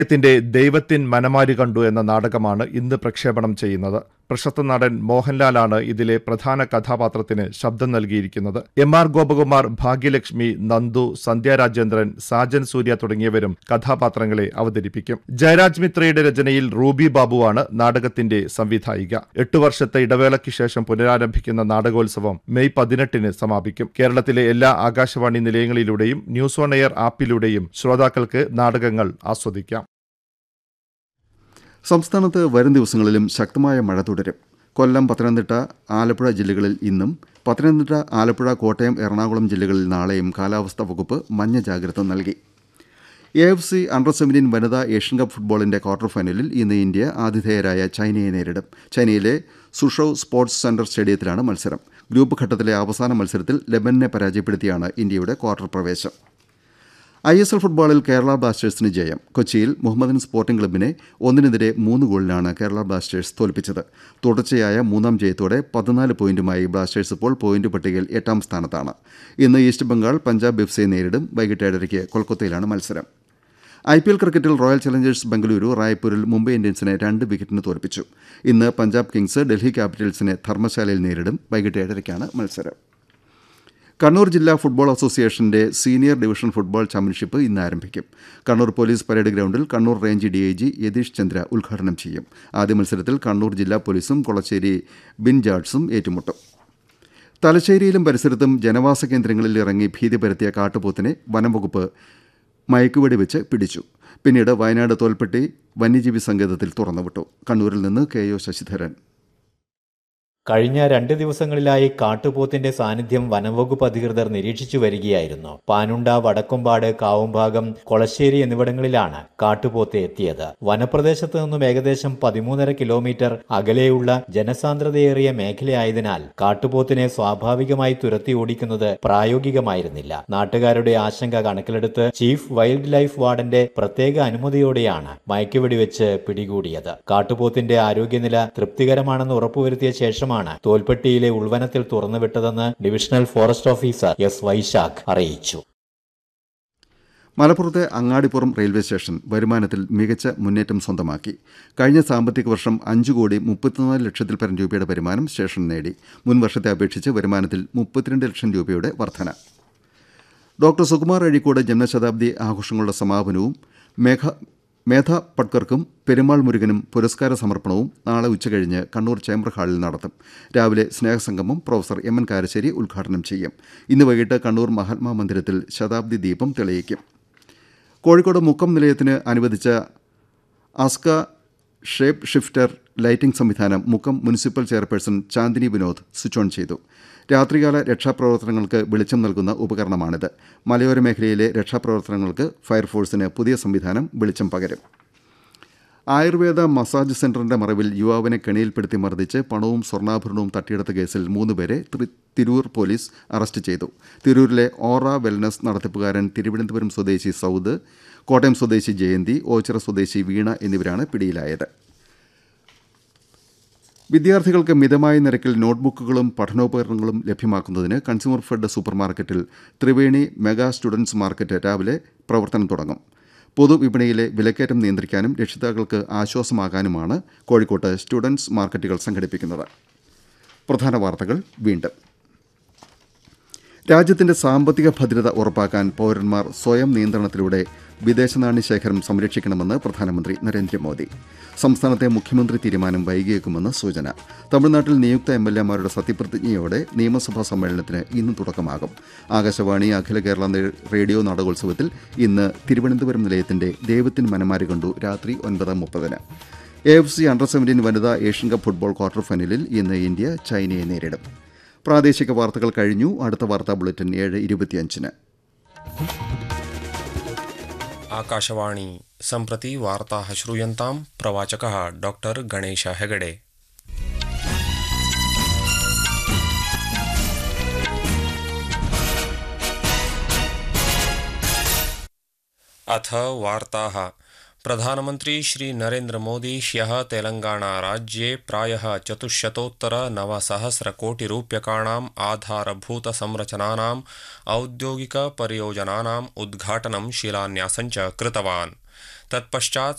ത്തിന്റെ ദൈവത്തിൻ മനമാരി കണ്ടു എന്ന നാടകമാണ് ഇന്ന് പ്രക്ഷേപണം ചെയ്യുന്നത് പ്രശസ്ത നടൻ മോഹൻലാലാണ് ഇതിലെ പ്രധാന കഥാപാത്രത്തിന് ശബ്ദം നൽകിയിരിക്കുന്നത് എം ആർ ഗോപകുമാർ ഭാഗ്യലക്ഷ്മി നന്ദു സന്ധ്യ രാജേന്ദ്രൻ സാജൻ സൂര്യ തുടങ്ങിയവരും കഥാപാത്രങ്ങളെ അവതരിപ്പിക്കും ജയരാജ് മിത്രയുടെ രചനയിൽ റൂബി ബാബുവാണ് നാടകത്തിന്റെ സംവിധായിക എട്ടു വർഷത്തെ ഇടവേളയ്ക്ക് ശേഷം പുനരാരംഭിക്കുന്ന നാടകോത്സവം മെയ് പതിനെട്ടിന് സമാപിക്കും കേരളത്തിലെ എല്ലാ ആകാശവാണി നിലയങ്ങളിലൂടെയും ന്യൂസ് ഓൺ എയർ ആപ്പിലൂടെയും ശ്രോതാക്കൾക്ക് നാടകങ്ങൾ ആസ്വദിക്കാം സംസ്ഥാനത്ത് വരും ദിവസങ്ങളിലും ശക്തമായ മഴ തുടരും കൊല്ലം പത്തനംതിട്ട ആലപ്പുഴ ജില്ലകളിൽ ഇന്നും പത്തനംതിട്ട ആലപ്പുഴ കോട്ടയം എറണാകുളം ജില്ലകളിൽ നാളെയും കാലാവസ്ഥാ വകുപ്പ് മഞ്ഞ ജാഗ്രത നൽകി A F C under seventeen വനിതാ ഏഷ്യൻ കപ്പ് ഫുട്ബോളിന്റെ ക്വാർട്ടർ ഫൈനലിൽ ഇന്ന് ഇന്ത്യ ആതിഥേയരായ ചൈനയെ നേരിടും ചൈനയിലെ സുഷൌ സ്പോർട്സ് സെന്റർ സ്റ്റേഡിയത്തിലാണ് മത്സരം ഗ്രൂപ്പ് ഘട്ടത്തിലെ അവസാന മത്സരത്തിൽ ലെബനെ പരാജയപ്പെടുത്തിയാണ് ഇന്ത്യയുടെ ക്വാർട്ടർ പ്രവേശം ഐ എസ് എൽ ഫുട്ബോളിൽ കേരള ബ്ലാസ്റ്റേഴ്സിന് ജയം കൊച്ചിയിൽ മുഹമ്മദൻ സ്പോർട്ടിംഗ് ക്ലബിനെ ഒന്നിനെതിരെ മൂന്ന് ഗോളിനാണ് കേരള ബ്ലാസ്റ്റേഴ്സ് തോൽപ്പിച്ചത് തുടർച്ചയായ മൂന്നാം ജയത്തോടെ പതിനാല് പോയിന്റുമായി ബ്ലാസ്റ്റേഴ്സ് ഇപ്പോൾ പോയിന്റ് പട്ടികയിൽ എട്ടാം സ്ഥാനത്താണ് ഇന്ന് ഈസ്റ്റ് ബംഗാൾ പഞ്ചാബ് എഫ് സിയെ നേരിടും വൈകിട്ട് ഏഴരയ്ക്ക് കൊൽക്കത്തയിലാണ് മത്സരം ഐ പി എൽ ക്രിക്കറ്റിൽ റോയൽ ചലഞ്ചേഴ്സ് ബംഗളൂരു റായ്പൂരിൽ മുംബൈ ഇന്ത്യൻസിനെ രണ്ട് വിക്കറ്റിന് തോൽപ്പിച്ചു ഇന്ന് പഞ്ചാബ് കിങ്സ് ഡൽഹി ക്യാപിറ്റൽസിനെ ധർമ്മശാലയിൽ നേരിടും വൈകിട്ട് ഏഴരയ്ക്കാണ് മത്സരം കണ്ണൂർ ജില്ലാ ഫുട്ബോൾ അസോസിയേഷന്റെ സീനിയർ ഡിവിഷൻ ഫുട്ബോൾ ചാമ്പ്യൻഷിപ്പ് ഇന്ന് ആരംഭിക്കും കണ്ണൂർ പോലീസ് പരേഡ് ഗ്രൗണ്ടിൽ കണ്ണൂർ റേഞ്ച് ഡിഐജി യതീഷ് ചന്ദ്ര ഉദ്ഘാടനം ചെയ്യും ആദ്യ മത്സരത്തിൽ കണ്ണൂർ ജില്ലാ പോലീസും കൊളച്ചേരി ബിൻ ജാഡ്സും ഏറ്റുമുട്ടും തലശ്ശേരിയിലും പരിസരത്തും ജനവാസ കേന്ദ്രങ്ങളിൽ ഇറങ്ങി ഭീതി പരത്തിയ കാട്ടുപോത്തിനെ വനംവകുപ്പ് മയക്കുവെടി വെച്ച് പിടിച്ചു പിന്നീട് വയനാട് തോൽപ്പെട്ടി വന്യജീവി സങ്കേതത്തിൽ തുറന്നുവിട്ടു കണ്ണൂരിൽ നിന്ന് കെ ഒ ശശിധരൻ കഴിഞ്ഞ രണ്ട് ദിവസങ്ങളിലായി കാട്ടുപോത്തിന്റെ സാന്നിധ്യം വനംവകുപ്പ് അധികൃതർ നിരീക്ഷിച്ചു വരികയായിരുന്നു പാനുണ്ട വടക്കുംപാട് കാവുംഭാഗം കൊളശ്ശേരി എന്നിവിടങ്ങളിലാണ് കാട്ടുപോത്ത് എത്തിയത് വനപ്രദേശത്ത് നിന്നും ഏകദേശം പതിമൂന്നര കിലോമീറ്റർ അകലെയുള്ള ജനസാന്ദ്രതയേറിയ മേഖലയായതിനാൽ കാട്ടുപോത്തിനെ സ്വാഭാവികമായി തുരത്തി ഓടിക്കുന്നത് പ്രായോഗികമായിരുന്നില്ല നാട്ടുകാരുടെ ആശങ്ക കണക്കിലെടുത്ത് ചീഫ് വൈൽഡ് ലൈഫ് വാർഡന്റെ പ്രത്യേക അനുമതിയോടെയാണ് മയക്കുവെടിവെച്ച് പിടികൂടിയത് കാട്ടുപോത്തിന്റെ ആരോഗ്യനില തൃപ്തികരമാണെന്ന് ഉറപ്പുവരുത്തിയ ശേഷം ശേഷമാണ് തോൽപ്പെട്ടിയിലെ ഉൾവനത്തിൽ തുറന്നുവിട്ടതെന്ന് divisional forest officer S Vaishakh അറിയിച്ചു മലപ്പുറത്തെ അങ്ങാടിപ്പുറം റെയിൽവേ സ്റ്റേഷൻ വരുമാനത്തിൽ മികച്ച മുന്നേറ്റം സ്വന്തമാക്കി കഴിഞ്ഞ സാമ്പത്തിക വർഷം അഞ്ചു കോടി മുപ്പത്തിനാല് ലക്ഷത്തിൽ പരം രൂപയുടെ വരുമാനം സ്റ്റേഷൻ നേടി മുൻ വർഷത്തെ അപേക്ഷിച്ച് വരുമാനത്തിൽ മുപ്പത്തിരണ്ട് ലക്ഷം രൂപയുടെ വർധന ഡോക്ടർ സുകുമാർ അഴീക്കോട് ജന്മശതാബ്ദി ആഘോഷങ്ങളുടെ സമാപനവും മേഘ മേധ പട്കർക്കും പെരുമാൾ മുരുകനും പുരസ്കാര സമർപ്പണവും നാളെ ഉച്ചകഴിഞ്ഞ് കണ്ണൂർ ചേംബർ ഹാളിൽ നടത്തും രാവിലെ സ്നേഹസംഗമം പ്രൊഫസർ എം എൻ കാരശ്ശേരി ഉദ്ഘാടനം ചെയ്യും ഇന്ന് വൈകിട്ട് കണ്ണൂർ മഹാത്മാ മന്ദിരത്തിൽ ശതാബ്ദി ദീപം തെളിയിക്കും കോഴിക്കോട് മുക്കം നിലയത്തിന് അനുവദിച്ച അസ്ക ഷേപ്പ് ഷിഫ്റ്റർ ലൈറ്റിംഗ് സംവിധാനം Mukkam municipal chairperson Chandini Vinod switch on ചെയ്തു രാത്രികാല രക്ഷാപ്രവർത്തനങ്ങൾക്ക് വെളിച്ചം നൽകുന്ന ഉപകരണമാണിത് മലയോര മേഖലയിലെ രക്ഷാപ്രവർത്തനങ്ങൾക്ക് ഫയർഫോഴ്സിന് പുതിയ സംവിധാനം വെളിച്ചം പകരും ആയുർവേദ മസാജ് സെന്ററിന്റെ മറവിൽ യുവാവിനെ കെണിയിൽപ്പെടുത്തി മർദ്ദിച്ച് പണവും സ്വർണ്ണാഭരണവും തട്ടിയെടുത്ത കേസിൽ മൂന്നുപേരെ തിരൂർ പോലീസ് അറസ്റ്റ് ചെയ്തു തിരൂരിലെ ഓറ വെൽനസ് നടത്തിപ്പുകാരൻ തിരുവനന്തപുരം സ്വദേശി സൗദ് കോട്ടയം സ്വദേശി ജയന്തി ഓച്ചിറ സ്വദേശി വീണ എന്നിവരാണ് പിടിയിലായത് വിദ്യാർത്ഥികൾക്ക് മിതമായ നിരക്കിൽ നോട്ട്ബുക്കുകളും പഠനോപകരണങ്ങളും ലഭ്യമാക്കുന്നതിന് കൺസ്യൂമർ ഫെഡ് സൂപ്പർ മാർക്കറ്റിൽ ത്രിവേണി മെഗാ സ്റ്റുഡൻസ് മാർക്കറ്റ് രാവിലെ പ്രവർത്തനം തുടങ്ങും പൊതുവിപണിയിലെ വിലക്കയറ്റം നിയന്ത്രിക്കാനും രക്ഷിതാക്കൾക്ക് ആശ്വാസമാകാനുമാണ് കോഴിക്കോട്ട് സ്റ്റുഡൻസ് മാർക്കറ്റുകൾ സംഘടിപ്പിക്കുന്നത് പ്രധാന വാർത്തകൾ വീണ്ടും രാജ്യത്തിന്റെ സാമ്പത്തിക ഭദ്രത ഉറപ്പാക്കാൻ പൌരന്മാർ സ്വയം നിയന്ത്രണത്തിലൂടെ വിദേശ നാണ്യ ശേഖരം സംരക്ഷിക്കണമെന്ന് പ്രധാനമന്ത്രി നരേന്ദ്രമോദി സംസ്ഥാനത്തെ മുഖ്യമന്ത്രി തീരുമാനം വൈകിയേക്കുമെന്ന് സൂചന തമിഴ്നാട്ടിൽ നിയുക്ത എം എൽ എമാരുടെ സത്യപ്രതിജ്ഞയോടെ നിയമസഭാ സമ്മേളനത്തിന് ഇന്ന് തുടക്കമാകും ആകാശവാണി അഖില കേരള റേഡിയോ നാടകോത്സവത്തിൽ ഇന്ന് തിരുവനന്തപുരം നിലയത്തിന്റെ ദൈവത്തിൻ മനമാരി കണ്ടു രാത്രി ഒൻപത് മുപ്പതിന് A F C under seventeen വനിതാ ഏഷ്യൻ കപ്പ് ഫുട്ബോൾ ക്വാർട്ടർ ഫൈനലിൽ ഇന്ന് ഇന്ത്യ ചൈനയെ നേരിടും പ്രാദേശിക വാർത്തകൾ കഴിഞ്ഞു അടുത്ത വാർത്താ ബുള്ളറ്റിൻ ഏഴ് ഇരുപത്തിയഞ്ചിന് आकाशवाणी सम्प्रति वार्ताः श्रूयन्तां प्रवाचकः डॉक्टर् गणेश हेगडे अथ वार्ताः प्रधानमन्त्री श्रीनरेन्द्रमोदी ह्यः तेलङ्गाणाराज्ये प्रायः चतुश्शतोत्तरनवसहस्रकोटिरूप्यकाणाम् आधारभूतसंरचनानाम् औद्योगिकपरियोजनानाम् उद्घाटनं शिलान्यासञ्च कृतवान् तत्पश्चात्